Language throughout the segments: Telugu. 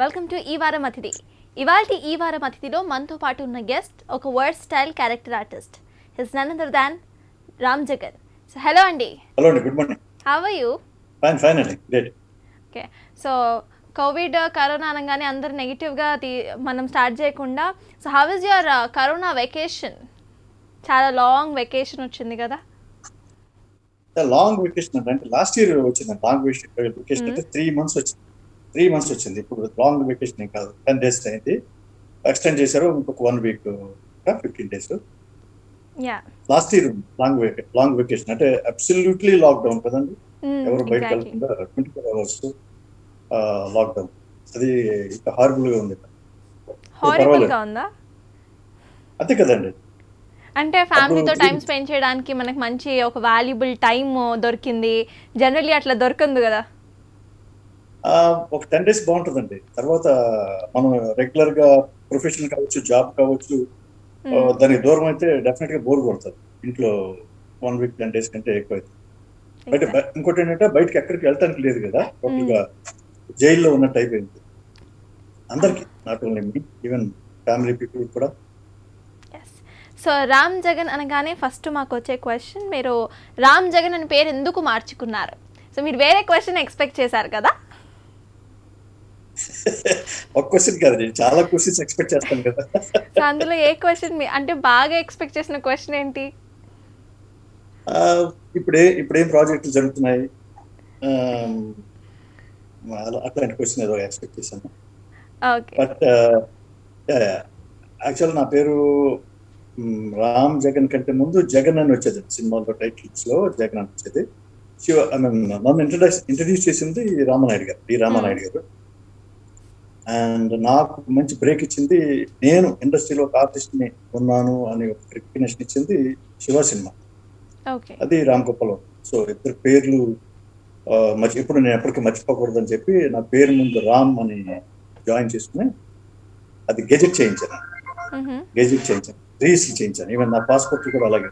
వెల్కమ్ టు ఈ వారం అతిథి ఇవాళ ఈ వారం అతిథిలో మనతో పాటు ఉన్న గెస్ట్ ఒక word style character artist he's none other than Ram Jagan so hello అండి హలో అండి good morning how you fine fine అండి great okay so covid corona అనగానే అందరు నెగిటివ్గా మనం స్టార్ట్ చేయకుండా so how is your corona vacation చాలా లాంగ్ వెకేషన్ వచ్చింది కదా లాంగ్ వెకేషన్ అంటే అంటే లాస్ట్ ఇయర్ వచ్చింది లాంగ్ వెకేషన్ అంటే త్రీ మంత్స్ వచ్చింది త్రీ మంత్స్ వచ్చింది ఇప్పుడు లాంగ్ వెకేషన్ ఏం కాదు టెన్ డేస్ అయింది ఎక్స్టెండ్ చేశారు ఇంకొక one week fifteen days yeah last year long వెకే లాంగ్ వెకేషన్ అంటే అబ్సల్యూట్లీ లాక్డౌన్ కదండి ఎవరు బయటకు వెళ్లకుండా ట్వంటీ ఫోర్ అవర్స్ లాక్డౌన్ అది ఇంకా హార్బుల్ గా ఉంది హారిబుల్గా ఉందా అంతే కదండి అంటే ఫ్యామిలీతో అప్పుడు టైం స్పెండ్ చేయడానికి మనకు మంచి ఒక వాల్యుబుల్ టైం దొరికింది జనరల్లీ అట్లా దొరకందు కదా ఆ, ఒక టెన్ డేస్ బాగుంటుందండి తర్వాత మనం రెగ్యులర్ గా ప్రొఫెషనల్ కావచ్చు జాబ్ కావచ్చు ఆ, దానికి దూరం అయితే డెఫినెట్ గా బోర్ కొడుతుంది ఇంట్లో వన్ వీక్ టెన్ డేస్ కంటే ఎక్కువ అయితే బయట బయ- ఇంకోటి ఏంటంటే బయటకి ఎక్కడికి వెళ్ళటానికి లేదు కదా టోటల్ గా జైల్లో ఉన్నట్టు అయిపోయింది అందరికి not only me even family people కూడా ఎస్ సో రామ్ జగన్ అనగానే ఫస్ట్ మాకు వచ్చే క్వశ్చన్ మీరు రామ్ జగన్ అని పేరు ఎందుకు మార్చుకున్నారు సో మీరు వేరే క్వశ్చన్ ఎక్స్పెక్ట్ చేశారు కదా ఒక క్వశ్చన్ కాదండి చాలా క్వశ్చన్స్ ఎక్స్పెక్ట్ చేస్తాను కదా సో అందులో ఏ క్వశ్చన్ మీ అంటే బాగా ఎక్స్పెక్ట్ చేసిన క్వశ్చన్ ఏంటి ఆ, ఇప్పుడే ఇప్పుడేం ప్రాజెక్టులు జరుగుతున్నాయి ఆ, అలా- అట్లాంటి క్వశ్చన్ ఏదో ఎక్స్పెక్ట్ చేశాను ఓకే బట్ యాక్చువల్ నా పేరు మ్, రామ్ జగన్ కంటే ముందు జగన్ అని వచ్చేది సినిమాలో టైటిల్స్ లో జగన్ అని వచ్చేది శివ ఐ మీన్ నన్ను ఇంట్రడ్యూస్ ఇంట్రడ్యూస్ చేసింది రామనాయుడు గారు డి రామనాయుడు గారు అండ్ నాకు మంచి బ్రేక్ ఇచ్చింది నేను ఇండస్ట్రీలో ఒక ఆర్టిస్ట్ ని ఉన్నాను అని ఒక రికగ్నేషన్ ఇచ్చింది శివ సినిమా ఓకే అది రామ్ గోపాల్ సో ఇద్దరు పేర్లు ఆ, మర్చి ఇప్పుడు నేను ఎప్పటికీ మర్చిపోకూడదు అని చెప్పి నా పేరు ముందు రామ్ అని జాయిన్ చేసుకుని అది గెజెట్ చేయించాను గెజెట్ చేయించాను రిజిస్టర్ చేయించాను ఈవెన్ నా పాస్పోర్ట్ కూడా అలాగే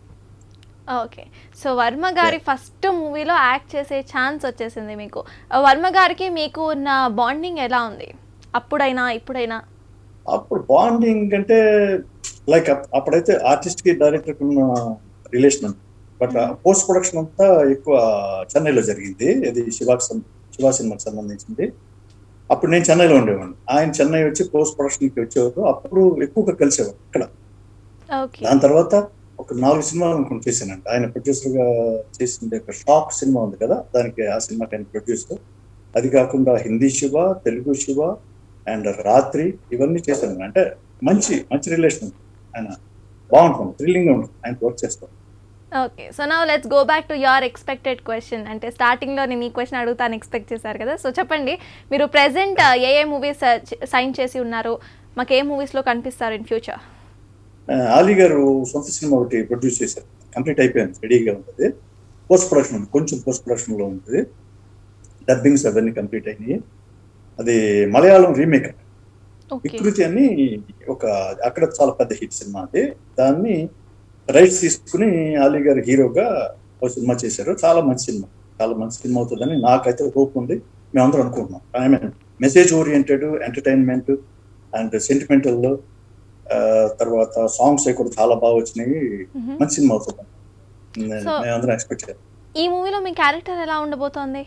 ఓకే సో వర్మ గారి ఫస్ట్ మూవీలో యాక్ట్ చేసే ఛాన్స్ వచ్చేసింది మీకు ఆ, వర్మ గారికి మీకు ఉన్న బాండింగ్ ఎలా ఉంది అప్పుడైనా ఇప్పుడైనా అప్పుడు బాండింగ్ అంటే లైక్ అప్పుడైతే ఆర్టిస్ట్ కి డైరెక్టర్ కి ఉన్న రిలేషన్ ఉంది బట్ పోస్ట్ ప్రొడక్షన్ అంతా ఎక్కువ చెన్నైలో జరిగింది ఇది శివాకి సం- శివ సినిమాకి సంబంధించింది అప్పుడు నేను చెన్నైలో ఉండేవాడిని ఆయన చెన్నై వచ్చి పోస్ట్ ప్రొడక్షన్ కి వచ్చేవారు అప్పుడు ఎక్కువగా కలిసేవారు ఇక్కడ ఓకే దాని తర్వాత ఒక నాలుగు సినిమాలు అనుకుని చేశానండి ఆయన ప్రొడ్యూసర్ గా చేసింది ఒక షాక్ సినిమా ఉంది కదా దానికి ఆ సినిమాకి ఆయన ప్రొడ్యూసర్ అది కాకుండా హిందీ శివ తెలుగు శివ అండ్ రాత్రి ఇవన్నీ చేశాను అంటే మంచి మంచి రిలేషన్ ఉంది ఆయన బాగుంటుంది థ్రిల్లింగ్ ఉంటుంది ఆయన వర్క్ చేస్తాం ఓకే సో నా let's go back to your expected question అంటే స్టార్టింగ్లో నేను ఈ క్వశ్చన్ అడుగుతాను ఎక్స్పెక్ట్ చేశారు కదా సో చెప్పండి మీరు ప్రెసెంట్ ఏ ఏ మూవీస్ సైన్ చేసి ఉన్నారు మాకు ఏ మూవీస్లో కనిపిస్తారు ఇన్ ఫ్యూచర్ ఆ, ఆలీ గారు సొంత సినిమా ఒకటి ప్రొడ్యూస్ చేశారు కంప్లీట్ అయిపోయింది రెడీగా ఉంటుంది పోస్ట్ ప్రొడక్షన్ ఉంది కొంచెం పోస్ట్ ప్రొడక్షన్ లో ఉంటుంది డబ్బింగ్స్ అవన్నీ కంప్లీట్ అయినాయి అది మలయాళం రీమేక్ ఓకే వికృతి అని ఒక అక్కడ చాలా పెద్ద హిట్ సినిమా అది దాన్ని రైట్స్ తీసుకుని అలీ గారు హీరోగా ఒక సినిమా చేశారు చాలా మంచి సినిమా చాలా మంచి సినిమా అవుతుందని నాకైతే హోప్ ఉంది మేమందరం అనుకుంటున్నాం I mean message oriented entertainment and sentimental తర్వాత సాంగ్స్ కూడా చాలా బాగా వచ్చినాయి మంచి సినిమా అవుతుంది నే- So- మేమందరం ఎక్స్పెక్ట్ చేయాలి ఈ మూవీలో మీ క్యారెక్టర్ ఎలా ఉండబోతోంది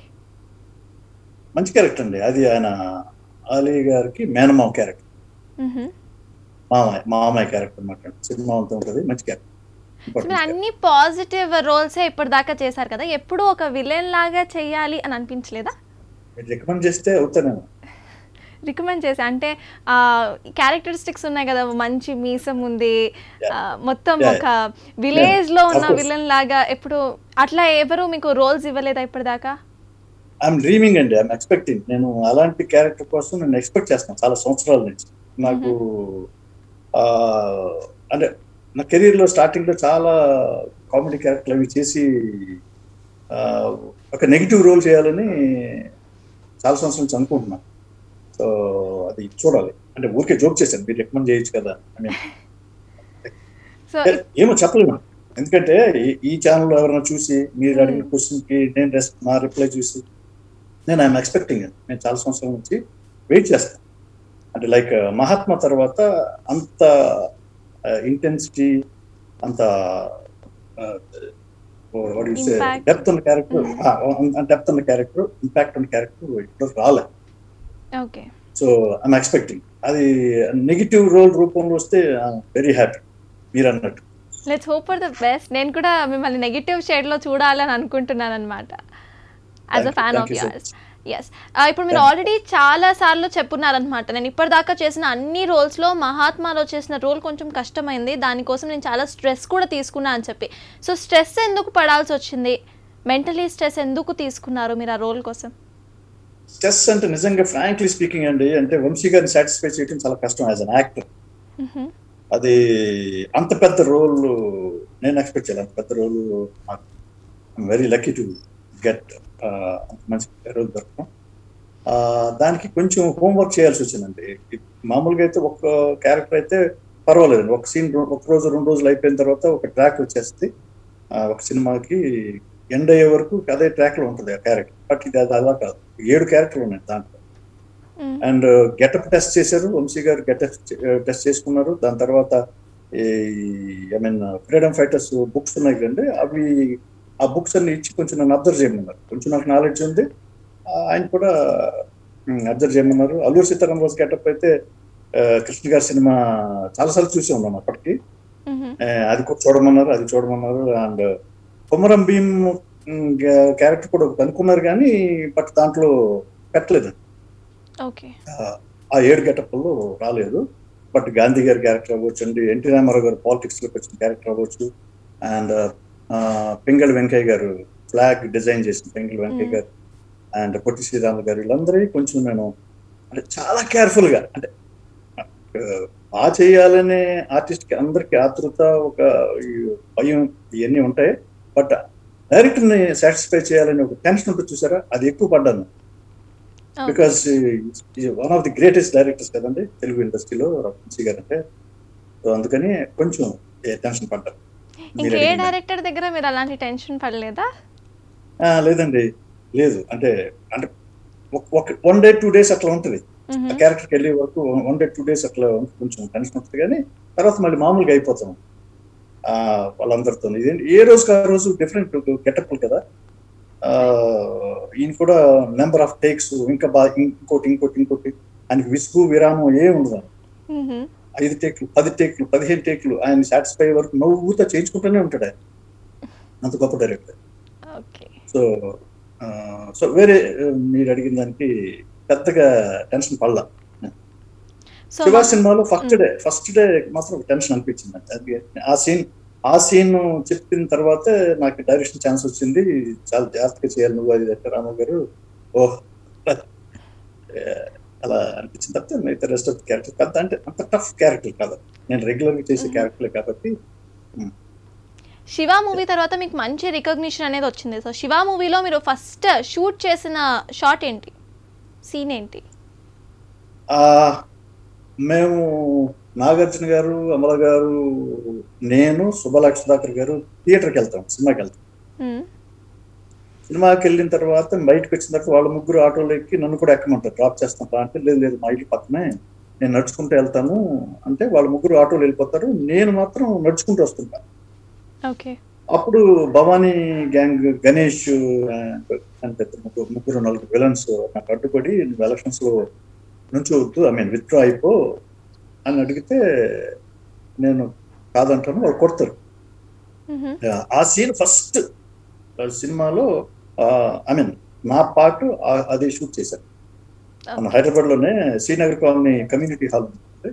మంచి క్యారెక్టర్ అండి అది ఆయన అలీ గారికి మేనమావ క్యారెక్టర్ మ్హూ. మామయ్య మామయ్య క్యారెక్టర్ అన్నమాట సినిమా అంతా ఉంటుంది మంచి క్యారెక్టర్ సో మీరు అన్ని పాజిటివ్ రోల్సే ఇప్పటిదాకా చేశారు కదా ఎప్పుడూ ఒక విలన్ లాగా చేయాలి అని అనిపించలేదా మీరు రికమెండ్ చేస్తే అవుతానేమో రికమెండ్ చేసి అంటే క్యారెక్టరిస్టిక్స్ ఉన్నాయి కదా మంచి మీసం ఉంది ఆ, మొత్తం Yeah. ఒక విలేజ్ లో ఉన్న Of course. విలన్ లాగా ఎప్పుడు అట్లా ఎవరు మీకు రోల్స్ ఇవ్వలేదా ఇప్పటిదాకా ఐఎమ్ డ్రీమింగ్ అండి ఐఎమ్ ఎక్స్పెక్టింగ్ నేను అలాంటి క్యారెక్టర్ కోసం నేను ఎక్స్పెక్ట్ చేస్తాను చాలా సంవత్సరాల నుంచి నాకు ఆ, అంటే నా కెరీర్ లో స్టార్టింగ్ లో చాలా కామెడీ క్యారెక్టర్లు అవి చేసి ఆ, ఒక నెగిటివ్ రోల్ చేయాలని చాలా సంవత్సరాల నుంచి అనుకుంటున్నాను సో అది చూడాలి అంటే ఊరికే జోక్ చేశాను మీరు రికమెండ్ చేయొచ్చు కదా అని సో ఏమో చెప్పలేము ఎందుకంటే ఈ- ఈ ఛానల్ ఎవరైనా చూసి మీరు అడిగిన క్వశ్చన్ కి నేను రెస్- నా రిప్లై చూసి నేను ఐఎమ్ ఎక్స్పెక్టింగ్ నేను చాలా సంవత్సరాల నుంచి వెయిట్ చేస్తాను అంటే లైక్ మహాత్మా తర్వాత అంత ఇంటెన్సిటీ అంత Impact. డెప్త్ ఉన్న క్యారెక్టర్ డెప్త్ ఉన్న క్యారెక్టర్ ఇంపాక్ట్ ఉన్న క్యారెక్టర్ ఇప్పుడు రాలే ఓకే సో ఐఎమ్ ఎక్స్పెక్టింగ్ అది నెగిటివ్ రోల్ రూపంలో వస్తే వెరీ హ్యాపీ మీరు అన్నట్టు let's hope for the best నేను కూడా మిమ్మల్ని నెగిటివ్ షేడ్లో చూడాలని అనుకుంటున్నాను అనమాట as a Thank you, fan thank of you so yours yes ఇప్పుడు మీరు ఆల్రెడీ చాలా సార్లు చెప్పున్నారనమాట నేను ఇప్పటిదాకా చేసిన అన్ని రోల్స్లో మహాత్మాలో చేసిన రోల్ కొంచెం కష్టమైంది దానికోసం నేను చాలా స్ట్రెస్ కూడా తీసుకున్నా అని చెప్పి సో స్ట్రెస్ ఎందుకు పడాల్సి వచ్చింది మెంటలీ స్ట్రెస్ ఎందుకు తీసుకున్నారు మీరు ఆ రోల్ కోసం స్ట్రెస్ అంటే నిజంగా ఫ్రాంక్లీ స్పీకింగ్ అండి అంటే వంశీ గారిని సాటిస్ఫై చేయడం చాలా కష్టం యాజ్ అన్ యాక్టర్ మ్హూ. అది అంత పెద్ద రోల్ నేను ఎక్స్పెక్ట్ చేయాలి అంత పెద్ద రోల్ నాకు వెరీ లక్కీ టు గెట్ అంత మంచి రోల్ దొరకడం ఆ, దానికి కొంచెం హోంవర్క్ చేయాల్సి వచ్చిందండి ఇ- మామూలుగా అయితే ఒక క్యారెక్టర్ అయితే పర్వాలేదండి ఒక సీన్ ఒక రోజు రెండు రోజులు అయిపోయిన తర్వాత ఒక ట్రాక్ వచ్చేస్తుంది ఆ, ఒక సినిమాకి ఎండ్ అయ్యే వరకు అదే ట్రాక్ లో ఉంటుంది ఆ క్యారెక్టర్ బట్ ఇది అది అలా కాదు ఏడు క్యారెక్టర్లు ఉన్నాయి దాంట్లో మ్. అండ్ గెటప్ టెస్ట్ చేశారు వంశీ గారు గెటప్ టెస్ట్ చేసుకున్నారు దాని తర్వాత ఈ I mean freedom fighters books ఉన్నాయి కదండి అవి ఆ బుక్స్ అన్ని ఇచ్చి కొంచెం నన్ను అబ్జర్వ్ చేయమన్నారు కొంచెం నాకు నాలెడ్జ్ ఉంది ఆ, ఆయన కూడా అబ్జర్వ్ చేయమన్నారు అల్లూరు సీతారామరాజు గెటప్ అయితే ఆ, కృష్ణ గారి సినిమా చాలాసార్లు చూసి ఉన్నాం అప్పటికి మ్హూ. ఆ, అది కూడా చూడమన్నారు అది చూడమన్నారు అండ్ కొమరం భీమ్ క్యారెక్టర్ కూడా ఒకటి అనుకున్నారు కానీ బట్ దాంట్లో పెట్టలేదు ఓకే ఆ ఏడు గెటప్లో రాలేదు బట్ గాంధీ గారి క్యారెక్టర్ అవ్వచ్చు అండి ఎన్టీ రామారావు గారు పాలిటిక్స్ లోకి వచ్చిన క్యారెక్టర్ అవ్వచ్చు అండ్ పింగళ వెంకయ్య గారు ఫ్లాగ్ డిజైన్ చేసిన పింగళ వెంకయ్య Mm. గారు అండ్ పొట్టి శ్రీరాములు గారు వీళ్ళందరికీ కొంచెం నేను అంటే చాలా కేర్ఫుల్ గా అంటే ఆ, బాగా చేయాలనే ఆర్టిస్ట్ కి అందరికి ఆతృత ఒక ఈ భయం ఇవన్నీ ఉంటాయి బట్ డైరెక్టర్ ని సాటిస్ఫై చేయాలని ఒక టెన్షన్ ఉంటుంది చూసారా అది ఎక్కువ పడ్డాను because one of the greatest directors కదండి తెలుగు ఇండస్ట్రీలో రఘువంశీ గారు అంటే సో అందుకని కొంచెం టెన్షన్ పడ్డారు మీరు ఇంకే అడిగిన దానికి. డైరెక్టర్ దగ్గర మీరు అలాంటి టెన్షన్ పడలేదా ఆ, లేదండి లేదు అంటే అంటే ఒక వన్ డే టూ డేస్ అట్లా ఉంటుంది మ్హూ. ఆ క్యారెక్టర్కి వెళ్ళే వరకు వన్ డే టూ డేస్ అట్లా కొంచెం టెన్షన్ ఉంటుంది కానీ తర్వాత మళ్ళీ మామూలుగా అయిపోతాం ఆ, వాళ్ళందరితో ఇదేంటి ఏ రోజుకి ఆ రోజు డిఫరెంట్ గెటప్లు కదా ఆ, ఈయన కూడా నెంబర్ ఆఫ్ టేక్స్ ఇంకా బాగా ఇంకోటి ఇంకోటి ఇంకోటి ఆయనకి విసుగు విరామం ఏ ఉండదు మ్హూ. ఐదు టేక్లు పది టేక్లు పదిహేను టేక్లు ఆయన సాటిస్ఫై వరకు నవ్వుతా చేయించుకుంటూనే ఉంటాడు ఆయన అంత గొప్ప డైరెక్టర్ ఓకే సో ఆ, సో వేరే ఆ, మీరు అడిగిన దానికి పెద్దగా టెన్షన్ పడలా సో శివ సినిమాలో ఫస్ట్ డే ఫస్ట్ డే మాత్రం ఒక టెన్షన్ అనిపించింది నాకు. అది ఆ సీన్ ఆ సీన్ చెప్పిన తర్వాతే నాకు డైరెక్షన్ ఛాన్స్ వచ్చింది చాలా జాగ్రత్తగా చేయాలి నువ్వు అది అంటే రాము గారు ఓహ్ ఏ, అలా అనిపించింది తప్పితే మిగతా రెస్ట్ ఆఫ్ క్యారెక్టర్ పెద్ద అంటే అంత టఫ్ క్యారెక్టర్ కాదు నేను రెగ్యులర్ గా చేసే క్యారెక్టర్లే కాబట్టి శివ మూవీ తర్వాత మీకు మంచి రికగ్నిషన్ అనేది వచ్చింది సో శివ మూవీలో మీరు ఫస్ట్ షూట్ చేసిన షాట్ ఏంటి సీన్ ఏంటి ఆ మేము నాగార్జున గారు అమల గారు నేను సుబ్బలక్ష సుధాకర్ గారు థియేటర్కి వెళ్తాం సినిమాకి వెళ్తాం మ్మ్. సినిమాకి వెళ్ళిన తర్వాత బయటకు వచ్చిన తర్వాత వాళ్ళ ముగ్గురు ఆటోలో ఎక్కి నన్ను కూడా ఎక్కమంటారు డ్రాప్ చేస్తాం రా అంటే లేదు లేదు మా ఇంటి పక్కనే నేను నడుచుకుంటూ వెళ్తాను అంటే వాళ్ళ ముగ్గురు ఆటోలు వెళ్ళిపోతారు నేను మాత్రం నడుచుకుంటూ వస్తుంటాను ఓకే అప్పుడు భవానీ గ్యాంగ్ గణేష్ ఆ, అంటే ముగ్గురు ముగ్గురు నలుగురు విలన్స్ నాకు అడ్డుపడి నువ్వు ఎలక్షన్స్ లో నుంచోవద్దు ఐ మీన్ విత్డ్రా అయిపో అని అడిగితే నేను కాదంటాను వాళ్ళు కొడతారు మ్హూ. ఆ సీన్ ఫస్ట్ సినిమాలో ఐ మీన్ నా పాటు ఆ- అదే షూట్ చేశాను మన హైదరాబాద్ లోనే శ్రీనగర్ కాలనీ కమ్యూనిటీ హాల్ ఉంటుంది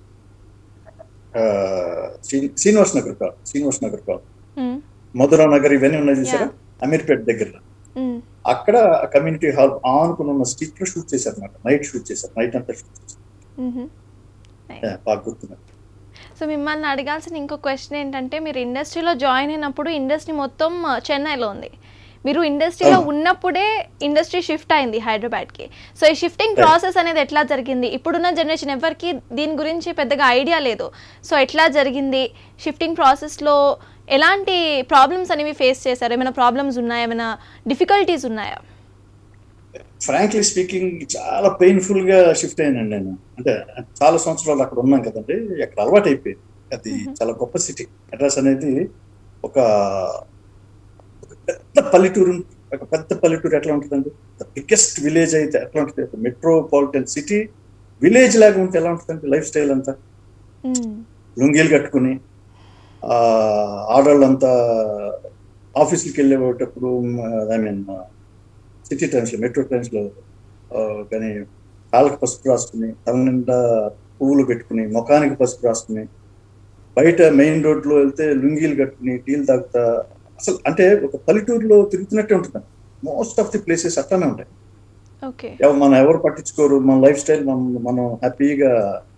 ఆ, శ్రీ- శ్రీనివాస్ నగర్ కాల్ శ్రీనివాస్ నగర్ కాల్ మ్మ్. మధురా నగర్ ఇవన్నీ ఉన్నాయి చూసారా అమీర్పేట దగ్గర మ్మ్. అక్కడ కమ్యూనిటీ హాల్ ఆనుకుని ఉన్న స్ట్రీట్ లో షూట్ చేశారు అనమాట నైట్ షూట్ చేశారు నైట్ అంతా షూట్ చేశారు మ్హూ. Yeah, బాగా గుర్తున్నారు సో మిమ్మల్ని అడగాల్సిన ఇంకో క్వశ్చన్ ఏంటంటే మీరు ఇండస్ట్రీలో జాయిన్ అయినప్పుడు ఇండస్ట్రీ మొత్తం ఆ, చెన్నైలో ఉంది మీరు ఇండస్ట్రీలో అవును. ఉన్నప్పుడే ఇండస్ట్రీ షిఫ్ట్ అయింది హైదరాబాద్కి సో ఈ షిఫ్టింగ్ Right. ప్రాసెస్ అనేది ఎట్లా జరిగింది ఇప్పుడున్న జనరేషన్ ఎవరికి దీని గురించి పెద్దగా ఐడియా లేదు సో ఎట్లా జరిగింది షిఫ్టింగ్ ప్రాసెస్లో ఎలాంటి ప్రాబ్లమ్స్ అనేవి ఫేస్ చేశారు ఏమైనా ప్రాబ్లమ్స్ ఉన్నాయా ఏమైనా డిఫికల్టీస్ ఉన్నాయా ఫ్రాంక్లీ స్పీకింగ్ చాలా పెయిన్ఫుల్ గా షిఫ్ట్ అయ్యానండి నేను అంటే చాలా సంవత్సరాలు అక్కడ ఉన్నాం కదండి అక్కడ అలవాటు అయిపోయింది అది Mhm. చాలా గొప్ప సిటీ అడ్రస్ అనేది ఒక ఒక పెద్ద పల్లెటూరు ఒక పెద్ద పల్లెటూరు ఎట్లా ఉంటుందండి ద బిగ్గెస్ట్ విలేజ్ అయితే ఎట్లా ఉంటుంది ఒక మెట్రోపాలిటన్ సిటీ విలేజ్ లాగా ఉంటే ఎలా ఉంటుందండి లైఫ్ స్టైల్ అంతా మ్మ్. లుంగీలు కట్టుకుని ఆ, ఆడవాళ్ళంతా ఆఫీసులకి వెళ్ళేటప్పుడు ఐ మీన్ సిటీ ట్రైన్స్లో మెట్రో ట్రైన్స్లో కానీ కాళ్ళకి పసుపు రాసుకుని తల నిండా పువ్వులు పెట్టుకుని ముఖానికి పసుపు రాసుకుని బయట మెయిన్ రోడ్లో వెళ్తే లుంగీలు కట్టుకుని టీలు తాగుతా అసలు అంటే ఒక పల్లెటూరులో తిరుగుతున్నట్టే ఉంటుంది మోస్ట్ ఆఫ్ ది ప్లేసెస్ అట్లానే ఉంటాయి ఓకే ఎవ- మనం ఎవరు పట్టించుకోరు మన లైఫ్ స్టైల్ మనం మనం హ్యాపీగా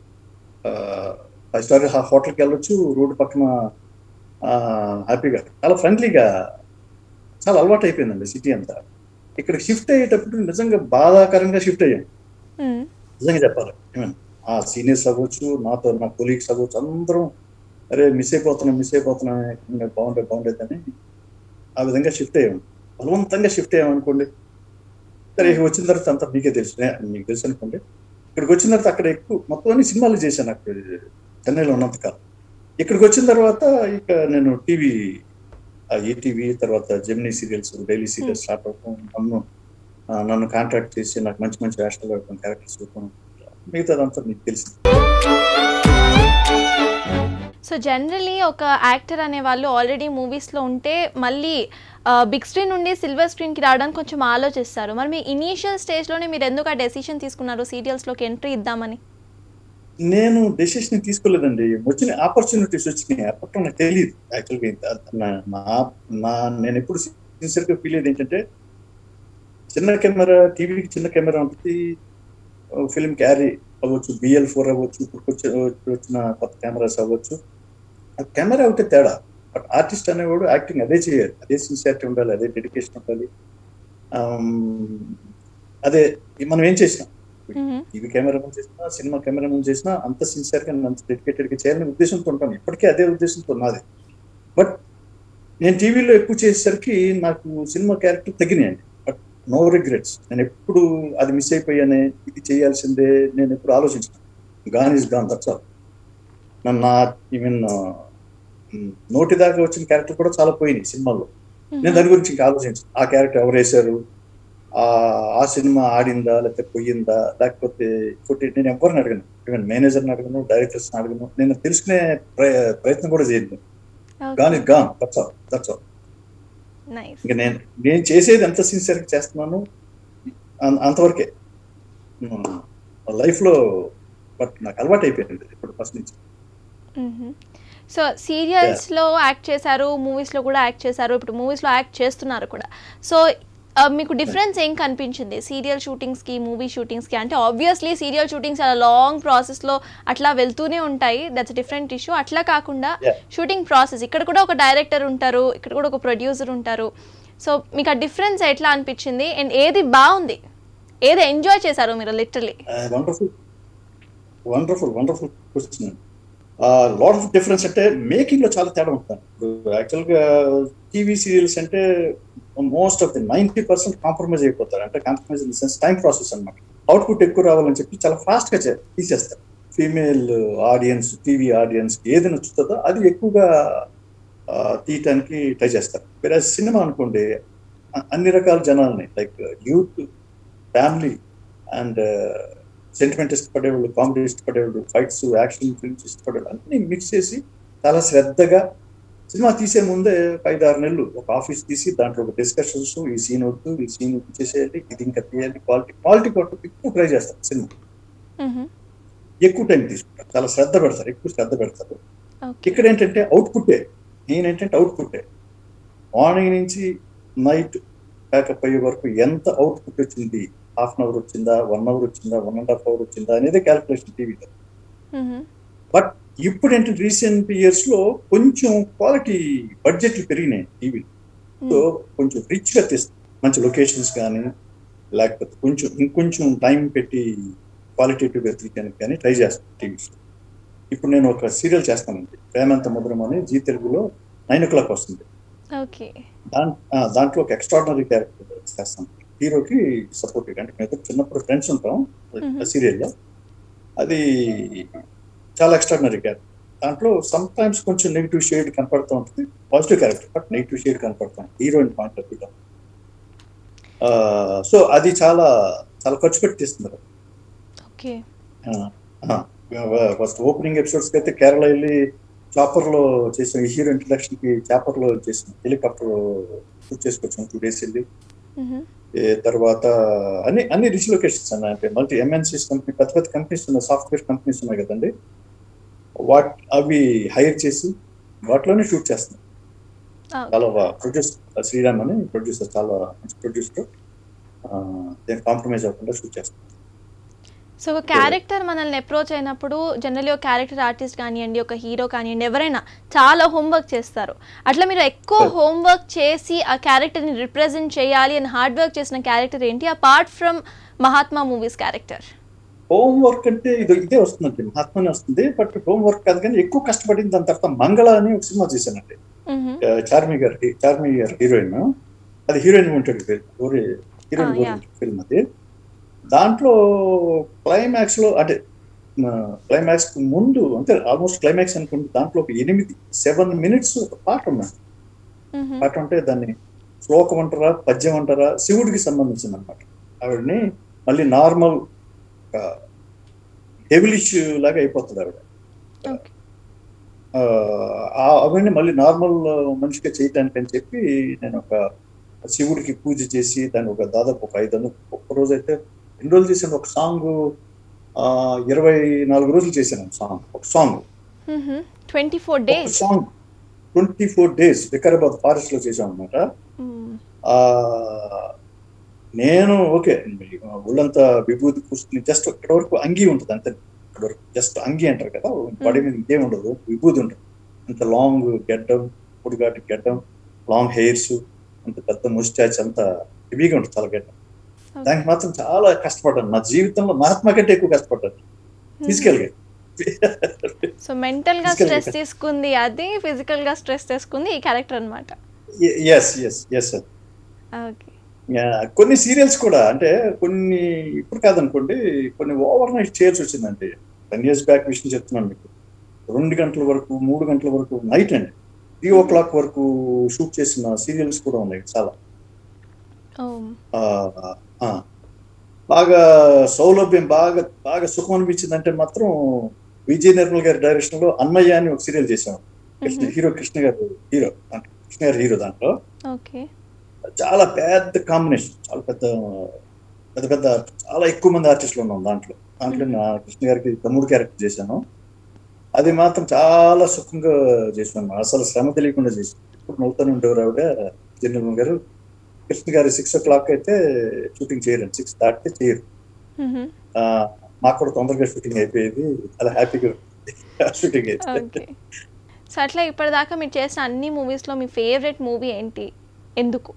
ఫైవ్ స్టార్ హోటల్కి వెళ్ళొచ్చు రోడ్డు పక్కన ఆ, హ్యాపీగా చాలా ఫ్రెండ్లీగా చాలా అలవాటు అయిపోయిందండి సిటీ అంతా ఇక్కడ షిఫ్ట్ అయ్యేటప్పుడు నిజంగా బాధాకరంగా షిఫ్ట్ అయ్యాం మ్మ్. నిజంగా చెప్పాలి ఏమన్నా ఆ సీనియర్స్ అవ్వచ్చు నాతో నా కొలీగ్స్ అవ్వచ్చు అందరం అరే మిస్ అయిపోతున్నాం మిస్ అయిపోతున్నాం ఇంకా బాగుండే బాగుండేదని ఆ విధంగా షిఫ్ట్ అయ్యాం బలవంతంగా షిఫ్ట్ అయ్యాం అనుకోండి సరే ఇక వచ్చిన తర్వాత అంతా మీకే తెలుసు నే- మీకు తెలుసు అనుకోండి ఇక్కడికి వచ్చిన తర్వాత అక్కడ ఎక్కువ మొత్తం అన్ని సినిమాలు చేశాను అక్కడ చెన్నైలో ఉన్నంతకాలం ఇక్కడికి వచ్చిన తర్వాత ఇక నేను టీవీ ఈటీవీ తర్వాత Gemini serials daily serials start అవడం నన్ను ఆ, నన్ను కాంట్రాక్ట్ చేసి నాకు మంచి మంచి వేషాలు వేయడం క్యారెక్టర్స్ ఇవ్వడం మిగతాదంతా మీకు తెలిసింది సో జనరలీ ఒక యాక్టర్ అనే వాళ్ళు ఆల్రెడీ మూవీస్లో ఉంటే మళ్ళీ బిగ్ స్క్రీన్ నుండి సిల్వర్ స్క్రీన్కి రావడానికి కొంచెం ఆలోచిస్తారు మరి మీ ఇనీషియల్ స్టేజ్లోనే మీరు ఎందుకు ఆ డెసిషన్ తీసుకున్నారు సీరియల్స్లోకి ఎంట్రీ ఇద్దామని నేను డెసిషన్ తీసుకోలేదండి వచ్చిన ఆపర్చునిటీస్ వచ్చినాయి అప్పట్లో నాకు తెలియదు యాక్చువల్గా ఇంత- నా- నా నా నేను ఎప్పుడు సిన్సియర్గా ఫీల్ అయ్యేది ఏంటంటే చిన్న కెమెరా టీవీకి చిన్న కెమెరా ఉంటుంది ఫిల్మ్ క్యారీ అవ్వచ్చు బిఎల్ ఫోర్ అవ్వచ్చు ఇప్పుడు వచ్చి ఇప్పుడు వచ్చిన కొత్త కెమెరాస్ అవ్వచ్చు ఆ కెమెరా ఒకటే తేడా బట్ ఆర్టిస్ట్ అనేవాడు యాక్టింగ్ అదే చేయాలి అదే సిన్సియారిటీ ఉండాలి అదే డెడికేషన్ ఉండాలి ఆమ్, అదే మనం ఏం చేసినాం మ్మ్. టీవీ కెమెరామెన్ చేసినా సినిమా కెమెరామెన్ చేసినా అంత సిన్సియర్ గా అంత డెడికేటెడ్ గా చేయాలని ఉద్దేశంతో ఉంటాను ఇప్పటికీ అదే ఉద్దేశంతో నాది బట్ నేను టీవీలో ఎక్కువ చేసేసరికి నాకు సినిమా క్యారెక్టర్ తగ్గినాయండి బట్ నో రిగ్రెట్స్ నేను ఎప్పుడు అది మిస్ అయిపోయానే ఇది చేయాల్సిందే నేను ఎప్పుడు ఆలోచించాను gone is gone that's all నన్ను నా ఈవెన్ నోటి దాకా వచ్చిన క్యారెక్టర్ కూడా చాలా పోయినాయి సినిమాల్లో నేను దాని గురించి ఇంకా ఆలోచించాను ఆ క్యారెక్టర్ ఎవరు వేశారు ఆ ఆ సినిమా ఆడిందా లేకపోతే పోయిందా లేకపోతే ఇంకోటి నేను ఎవరిని అడగను ఈవెన్ మేనేజర్ని అడగను డైరెక్టర్స్ అడగను నేను తెలుసుకునే ప్రయ- ప్రయత్నం కూడా చేయను gone is gone that's all that's all nice ఇంకా నేను నేను చేసేది ఎంత సిన్సియర్గా చేస్తున్నాను అం- అంతవరకే లైఫ్ లో బట్ నాకు అలవాటు అయిపోయింది ఇప్పుడు ఫస్ట్ నుంచి సో సీరియల్స్లో యాక్ట్ చేశారు మూవీస్లో కూడా యాక్ట్ చేశారు ఇప్పుడు మూవీస్లో యాక్ట్ చేస్తున్నారు కూడా సో మీకు డిఫరెన్స్ ఏం కనిపించింది సీరియల్ షూటింగ్స్కి మూవీ షూటింగ్స్కి అంటే ఆబ్వియస్లీ సీరియల్ షూటింగ్స్ చాలా లాంగ్ ప్రాసెస్లో అట్లా వెళ్తూనే ఉంటాయి దట్స్ డిఫరెంట్ ఇష్యూ అట్లా కాకుండా Yeah. షూటింగ్ ప్రాసెస్ ఇక్కడ కూడా ఒక డైరెక్టర్ ఉంటారు ఇక్కడ కూడా ఒక ప్రొడ్యూసర్ ఉంటారు సో మీకు ఆ డిఫరెన్స్ ఎట్లా అనిపించింది అండ్ ఏది బాగుంది ఏది ఎంజాయ్ చేశారు మీరు literally wonderful wonderful wonderful question lot of difference అంటే మేకింగ్ లో చాలా తేడా ఉంటుంది ఇప్పుడు యాక్చువల్ గా టీవీ సీరియల్స్ అంటే most of the ninety percent compromise అయిపోతారు అంటే compromise in sense time process అనమాట అవుట్పుట్ ఎక్కువ రావాలని చెప్పి చాలా ఫాస్ట్ గా చే- తీసేస్తారు ఫీమేల్ ఆడియన్స్ టీవీ ఆడియన్స్ ఏది నచ్చుతుందో అది ఎక్కువగా ఆ, తీయటానికి ట్రై చేస్తారు వేరే సినిమా అనుకోండి అ- అన్ని రకాల జనాల్ని like youth family and sentiment ఇష్టపడేవాళ్ళు కామెడీ ఇష్టపడేవాళ్ళు ఫైట్స్ యాక్షన్ ఫిల్మ్స్ ఇష్టపడేవాళ్ళు అన్ని మిక్స్ చేసి చాలా శ్రద్ధగా సినిమా తీసే ముందే ఒక ఐదు ఆరు నెలలు ఒక ఆఫీస్ తీసి దాంట్లో ఒక డిస్కషన్స్ ఈ సీన్ వద్దు ఈ సీన్ చేసేయాలి ఇది ఇంకా తీయాలి క్వాలిటీ క్వాలిటీ కోసం ఎక్కువ ట్రై చేస్తారు సినిమా ఎక్కువ టైం తీసుకుంటారు చాలా శ్రద్ధ పెడతారు ఎక్కువ శ్రద్ధ పెడతారు ఓకే ఇక్కడ ఏంటంటే అవుట్పుట్టే నేనేంటంటే అవుట్పుట్టే మార్నింగ్ నుంచి నైట్ ప్యాకప్ అయ్యే వరకు ఎంత అవుట్పుట్ వచ్చింది హాఫ్ అన్ అవర్ వచ్చిందా వన్ అవర్ వచ్చిందా వన్ అండ్ హాఫ్ అవర్ వచ్చిందా అనేది క్యాలిక్యులేషన్ టీవీలో బట్ ఇప్పుడు ఏంటంటే రీసెంట్ ఇయర్స్ లో కొంచెం క్వాలిటీ బడ్జెట్లు పెరిగినాయి టీవీలో సో కొంచెం రిచ్ గా తీస్తాం మంచి లొకేషన్స్ కానీ లేకపోతే కొంచెం ఇంకొంచెం టైం పెట్టి క్వాలిటేటివ్ గా తీయడానికి కానీ ట్రై చేస్తాను టీవీస్ ఇప్పుడు నేను ఒక సీరియల్ చేస్తానండి ప్రేమంత మధురం అని జీ తెలుగులో నైన్ ఓ క్లాక్ వస్తుంది ఓకే దాం ఆ, దాంట్లో ఒక ఎక్స్ట్రాడినరీ క్యారెక్టర్ చేస్తాను హీరోకి సపోర్టివ్ అంటే మేము ఇద్దరు చిన్నప్పుడు ఫ్రెండ్స్ ఉంటాం Mhm. సీరియల్లో అది చాలా ఎక్స్ట్రాడినరీ క్యారెక్టర్ దాంట్లో సమ్ టైమ్స్ కొంచెం నెగిటివ్ షేడ్ కనపడుతూ ఉంటుంది positive character but negative shade కనపడుతుంది హీరోయిన్ పాయింట్ ఆఫ్ వ్యూలో సో అది చాలా చాలా ఖర్చు పెట్టి తీస్తున్నారు ఓకే ఫస్ట్ ఓపెనింగ్ ఎపిసోడ్స్ కి అయితే కేరళ వెళ్ళి చాపర్ లో చేసిన ఈ హీరో ఇంట్రడక్షన్ కి చాపర్ లో చేసిన హెలికాప్టర్ షూట్ చేసుకొచ్చాం టూ డేస్ వెళ్ళి ఏ తర్వాత అన్ని అన్ని రిచ్ లొకేషన్స్ అన్న అంటే మల్టీ ఎంఎన్సీస్ కంపెనీ పెద్ద పెద్ద కంపెనీస్ ఉన్నాయి సాఫ్ట్వేర్ కంపెనీస్ ఉన్నాయి కదండి వాట్ అవి హైర్ చేసి వాటిలోనే షూట్ చేస్తున్నాం చాలా ప్రొడ్యూస్ శ్రీరామ్ అని ప్రొడ్యూసర్ చాలా మంచి ప్రొడ్యూసర్ దేని కాంప్రమైజ్ అవ్వకుండా షూట్ చేస్తాం సో ఒక క్యారెక్టర్ మనల్ని అప్రోచ్ అయినప్పుడు జనరల్లీ ఒక క్యారెక్టర్ ఆర్టిస్ట్ కానివ్వండి ఒక హీరో కానివ్వండి ఎవరైనా చాలా హోంవర్క్ చేస్తారు అట్లా మీరు ఎక్కువ Right. హోంవర్క్ చేసి ఆ క్యారెక్టర్ని రిప్రజెంట్ చేయాలి అని హార్డ్ వర్క్ చేసిన క్యారెక్టర్ ఏంటి apart from Mahatma movies character home work అంటే ఇది ఇదే వస్తుందండి మహాత్మానే వస్తుంది బట్ హోమ్ వర్క్ కాదు కానీ ఎక్కువ కష్టపడింది దాని తర్వాత మంగళ అని ఒక సినిమా చేశానండి ఆ, చార్మి గారి చార్మి గారి హీరోయిన్ అది హీరోయిన్ ఉంటుంది హీరోయిన్ Ah, yeah. ఫిల్మ్ అది దాంట్లో క్లైమాక్స్ లో అంటే క్లైమాక్స్ ముందు అంటే ఆల్మోస్ట్ క్లైమాక్స్ అనుకుంటే దాంట్లో ఒక ఎనిమిది సెవెన్ మినిట్స్ ఒక పాట ఉన్నది పాట అంటే దాన్ని శ్లోకం అంటారా పద్యం అంటారా శివుడికి సంబంధించింది అనమాట ఆవిడని మళ్ళీ నార్మల్ హెవిలిష్ లాగా అయిపోతుంది ఆవిడ ఓకే ఆ, ఆ- అవన్నీ మళ్ళీ నార్మల్ మనిషిగా చేయటానికి అని చెప్పి నేను ఒక శివుడికి పూజ చేసి దాన్ని ఒక దాదాపు ఒక ఐదు వందలు ఒక్క రోజు అయితే ఎన్ని రోజులు చేశాను ఒక సాంగ్ ఇరవై నాలుగు రోజులు చేశాను సాంగ్ ఒక సాంగ్ ట్వంటీ ఫోర్ ఒక days song twenty four days Vikarabad forest లో చేశాం అనమాట ఆ నేను ఓకే ఒళ్ళంతా విభూతి పూసుకుని జస్ట్ ఇక్కడ వరకు అంగి ఉంటుంది అంతే ఇక్కడ వరకు జస్ట్ అంగి అంటారు కదా బాడీ మీద ఇంకేం ఉండదు విభూతి ఉంటుంది అంత లాంగ్ గెడ్డం పొడిగాటి గెడ్డం లాంగ్ హెయిర్స్ అంత పెద్ద ముస్టాచ్ అంత హెవీగా ఉంటుంది చాలా గెడ్డం దానికి మాత్రం చాలా కష్టపడ్డాను నా జీవితంలో మహాత్మా కంటే ఎక్కువ కష్టపడ్డాను ఫిజికల్ గా సో మెంటల్ గా Physical స్ట్రెస్ గా. తీసుకుంది అది ఫిజికల్ గా స్ట్రెస్ తీసుకుంది ఈ క్యారెక్టర్ అనమాట yes yes yes okay yeah, కొన్ని సీరియల్స్ కూడా అంటే కొన్ని ఇప్పుడు కాదనుకోండి కొన్ని ఓవర్ నైట్ చేయాల్సి వచ్చిందండి టెన్ ఇయర్స్ బ్యాక్ విషయం చెప్తున్నాను మీకు రెండు గంటల వరకు మూడు గంటల వరకు నైట్ అండి త్రీ ఓ క్లాక్ వరకు షూట్ చేసిన సీరియల్స్ కూడా ఉన్నాయి చాలా ఆ, ఆ. బాగా సౌలభ్యం బాగా బాగా సుఖం అనిపించింది అంటే మాత్రం విజయ్ నిర్మల్ గారి డైరెక్షన్ లో అన్నయ్య అని ఒక సీరియల్ చేసాం కృష్ణ హీరో కృష్ణ గారు హీరో దాంట్లో కృష్ణ గారు హీరో దాంట్లో ఓకే చాలా పెద్ద కాంబినేషన్ చాలా పెద్ద పెద్ద పెద్ద చాలా ఎక్కువ మంది ఆర్టిస్టులు ఉన్నాం దాంట్లో దాంట్లో నా కృష్ణ గారికి తమ్ముడు క్యారెక్టర్ చేశాను అది మాత్రం చాలా సుఖంగా చేసాను అసలు శ్రమ తెలియకుండా చేశాను ఇప్పుడు నవ్వుతూనే ఉండేవారు ఆవిడ జనరల్ గారు కృష్ణ గారు సిక్స్ ఓ క్లాక్ అయితే షూటింగ్ చేయరండి సిక్స్ దాటితే చేయరు ఆ, మాకు కూడా తొందరగా షూటింగ్ అయిపోయేది చాలా హ్యాపీగా షూటింగ్ అయితే ఓకే సో అట్లా ఇప్పటిదాకా మీరు చేసిన అన్ని మూవీస్ లో మీ ఫేవరెట్ మూవీ ఏంటి ఎందుకు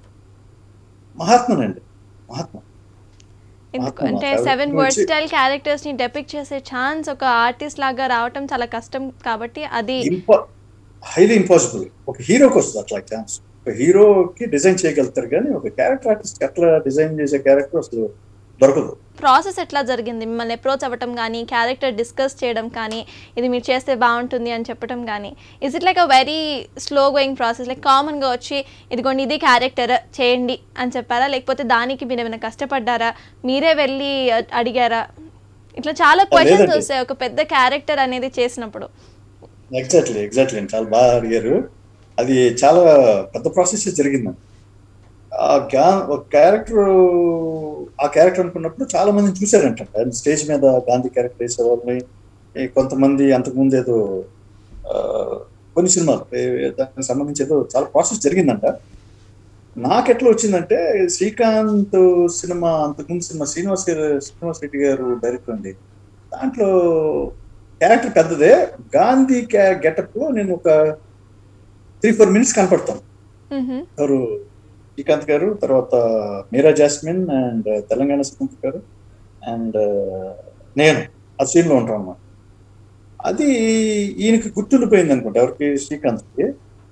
మహాత్మనండి మహాత్మ ఎందుకు మహాత్మా అంటే favorite సెవెన్ నుంచి- వర్స్టైల్ క్యారెక్టర్స్ ని డెపిక్ట్ చేసే ఛాన్స్ ఒక ఆర్టిస్ట్ లాగా రావటం చాలా కష్టం కాబట్టి అది ఇంపా హైలీ ఇంపాసిబుల్ ఒక హీరోకి వస్తుంది అట్లా ఛాన్స్ ఒక హీరోకి డిజైన్ చేయగలుగుతారు కానీ ఒక క్యారెక్టర్ ఆర్టిస్ట్ అట్లా డిజైన్ చేసే క్యారెక్టర్ అసలు దొరకదు ప్రాసెస్ ఎట్లా జరిగింది మిమ్మల్ని అప్రోచ్ అవ్వటం కానీ క్యారెక్టర్ డిస్కస్ చేయడం కానీ ఇది మీరు చేస్తే బాగుంటుంది అని చెప్పడం కానీ is it like a very slow going process like కామన్గా వచ్చి ఇదిగోండి ఇది క్యారెక్టర్ చేయండి అని చెప్పారా లేకపోతే దానికి మీరు ఏమైనా కష్టపడ్డారా మీరే వెళ్ళి అ- అడిగారా ఇట్లా చాలా క్వశ్చన్స్ లేదండి. వస్తాయి ఒక పెద్ద క్యారెక్టర్ అనేది చేసినప్పుడు ఎగ్జాక్ట్లీ ఎగ్జాక్ట్లీ చాలా బాగా అడిగారు అది చాలా పెద్ద ప్రాసెస్ జరిగిందండి ఆ గ్యా ఒక క్యారెక్టర్ ఆ క్యారెక్టర్ అనుకున్నప్పుడు చాలా మందిని చూశారంట స్టేజ్ మీద గాంధీ క్యారెక్టర్ వేసే వాళ్ళని ఈ కొంతమంది అంతకుముందు ఏదో ఆ, కొన్ని సినిమాలు ఏ- దానికి సంబంధించి ఏదో చాలా ప్రాసెస్ జరిగిందంట నాకెట్లా వచ్చిందంటే శ్రీకాంత్ సినిమా అంతకుముందు సినిమా శ్రీనివాస్ గారు శ్రీనివాస్ రెడ్డి గారు డైరెక్టర్ అండి దాంట్లో క్యారెక్టర్ పెద్దదే గాంధీ గెటప్ లో నేను ఒక త్రీ ఫోర్ మినిట్స్ కనపడతాను మ్హూ. ఎవరు శ్రీకాంత్ గారు తర్వాత మీరా జాస్మిన్ అండ్ తెలంగాణ శ్రీకాంత్ గారు అండ్ నేను ఆ సీన్ లో ఉంటాం అన్నమాట అది ఈయనకి గుర్తుండిపోయింది అనుకుంటా ఎవరికి శ్రీకాంత్కి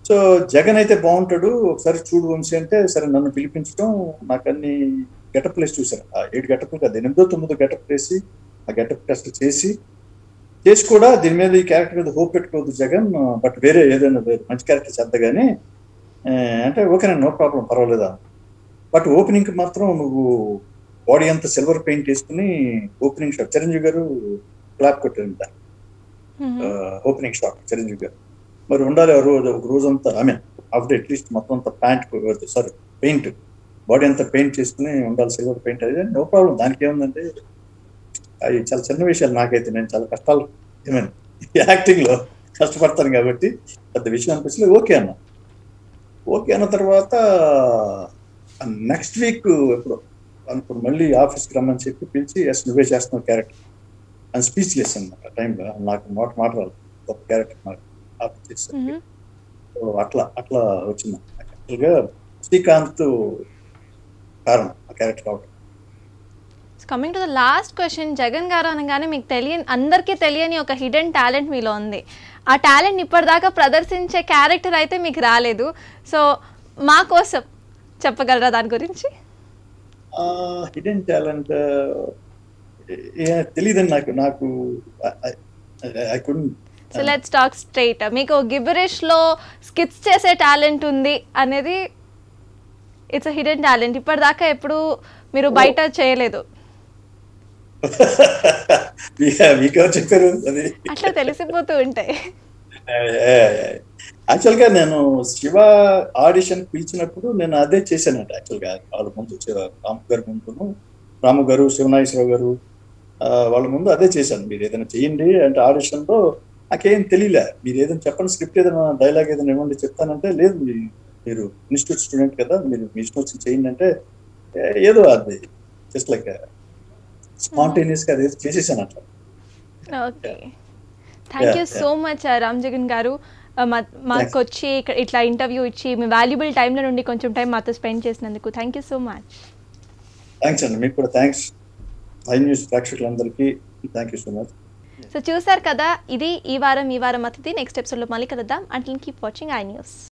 సో జగన్ అయితే బాగుంటాడు ఒకసారి చూడు వంశీ అంటే సరే నన్ను పిలిపించడం నాకు అన్ని గెటప్ ప్లేస్ చూశారు ఆ ఏడు గెటప్ కాదు ఎనిమిదో తొమ్మిదో గెటప్ వేసి ఆ గెటప్ టెస్ట్ చేసి చేసి కూడా దీని మీద ఈ క్యారెక్టర్ మీద హోప్ పెట్టుకోవద్దు జగన్ బట్ వేరే ఏదైనా వేరే మంచి క్యారెక్టర్ చేద్దాగానే అంటే ఓకేనండి నో ప్రాబ్లం పర్వాలేదా బట్ ఓపెనింగ్ మాత్రం నువ్వు బాడీ అంతా సిల్వర్ పెయింట్ వేసుకుని ఓపెనింగ్ షాట్ చిరంజీవి గారు క్లాప్ కొట్టారు ఓపెనింగ్ షాట్ చిరంజీవి గారు మరి ఉండాలి ఆ రోజు ఒక రోజంతా ఐ మీన్ ఆఫ్టర్ అట్లీస్ట్ మొత్తం అంతా ప్యాంట్ సారీ పెయింట్ బాడీ అంతా పెయింట్ చేసుకుని ఉండాలి సిల్వర్ పెయింట్ అది నో ప్రాబ్లం దానికి ఏముందంటే అవి చాలా చిన్న విషయాలు నాకైతే నేను చాలా కష్టాలు ఏమైనా యాక్టింగ్ లో కష్టపడతాను కాబట్టి పెద్ద విషయం అనిపించలేదు ఓకే అన్న ఓకే అన్న తర్వాత నెక్స్ట్ వీక్ ఎప్పుడు అనుకుని మళ్ళీ ఆఫీస్కి రమ్మని చెప్పి పిలిచి ఎస్ నువ్వే చేస్తున్నావు క్యారెక్టర్ అని స్పీచ్ లెస్ అనమాట టైంలో నాకు మాట మాట్లాడాలి గొప్ప క్యారెక్టర్ నాకు ఆఫీస్ చేసి సో అట్లా అట్లా వచ్చింది యాక్చువల్గా శ్రీకాంత్ కారణం ఆ క్యారెక్టర్ రావడం coming to the last question Jagan గారు అనగానే మీకు తెలియని అందరికీ తెలియని ఒక హిడెన్ టాలెంట్ మీలో ఉంది ఆ టాలెంట్ ఇప్పటిదాకా ప్రదర్శించే క్యారెక్టర్ అయితే మీకు రాలేదు సో మా కోసం చెప్పగలరా దాని గురించి హిడెన్ టాలెంట్ తెలియదండి నాకు నాకు I couldn't so let's talk straight మీకు గిబరిష్ లో స్కిట్స్ చేసే టాలెంట్ ఉంది అనేది ఇట్స్ హిడెన్ టాలెంట్ ఇప్పటిదాకా ఎప్పుడు మీరు బయట చేయలేదు మీకెవరు చెప్పారు అది అట్లా తెలిసిపోతూ ఉంటాయి యాక్చువల్గా నేను శివ ఆడిషన్ పిలిచినప్పుడు నేను అదే చేశానంట యాక్చువల్గా వాళ్ళ ముందు రాము గారి ముందును రాము గారు శివనాగేశ్వరరావు గారు వాళ్ళ ముందు అదే చేశాను మీరు ఏదైనా చేయండి అంటే ఆడిషన్లో నాకేం తెలియలే మీరు ఏదైనా చెప్పండి స్క్రిప్ట్ ఏదైనా డైలాగ్ ఏదైనా ఇవ్వండి చెప్తానంటే లేదు మీరు ఇన్స్టిట్యూట్ స్టూడెంట్ కదా మీరు మీ ఇష్టం వచ్చి చేయండి అంటే ఏదో అది జస్ట్ లైక్ స్పాంటేనియస్ గా అది చేసేసాను అట్లా okay thank you so much Ram Jagan గారు మాకు వచ్చి ఇట్లా ఇంటర్వ్యూ ఇచ్చి మీ వాల్యుబుల్ టైంలో నుండి కొంచెం టైం మాతో స్పెండ్ చేసినందుకు thank you so much thanks అండి మీకు కూడా థ్యాంక్స్ ఐ న్యూస్ ప్రేక్షకులందరికీ thank you so much so చూసారు కదా ఇది ఈ వారం ఈ వారం అతిథి నెక్స్ట్ ఎపిసోడ్లో మళ్ళీ కలుద్దాం until keep watching i news